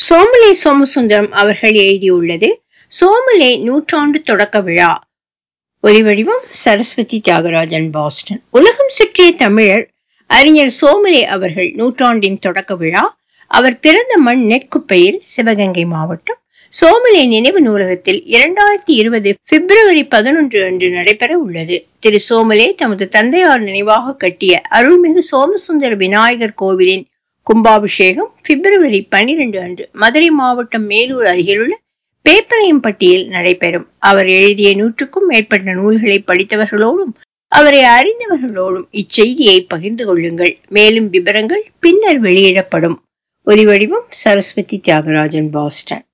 சோமலே சோமசுந்தரம் அவர்கள் எழுதியுள்ளது சோமலே நூற்றாண்டு தொடக்க விழா ஒலிவடிவம் சரஸ்வதி தியாகராஜன் பாஸ்டன் உலகம் சுற்றிய தமிழர் அறிஞர் சோமலே அவர்கள் நூற்றாண்டின் தொடக்க விழா அவர் பிறந்த மண் நெற்குப்பையில் சிவகங்கை மாவட்டம் சோமலே நினைவு நூலகத்தில் இரண்டாயிரத்தி இருபது பிப்ரவரி பதினொன்று அன்று நடைபெற உள்ளது திரு சோமலே தமது தந்தையார் நினைவாக கட்டிய அருள்மிகு சோமசுந்தர விநாயகர் கோவிலின் கும்பாபிஷேகம் பிப்ரவரி பனிரெண்டு அன்று மதுரை மாவட்டம் மேலூர் அருகிலுள்ள பேப்பரையம்பட்டியில் நடைபெறும் அவர் எழுதிய நூற்றுக்கும் மேற்பட்ட நூல்களை படித்தவர்களோடும் அவரை அறிந்தவர்களோடும் இச்செய்தியை பகிர்ந்து கொள்ளுங்கள் மேலும் விவரங்கள் பின்னர் வெளியிடப்படும் ஒலிவடிவம் சரஸ்வதி தியாகராஜன் பாஸ்டன்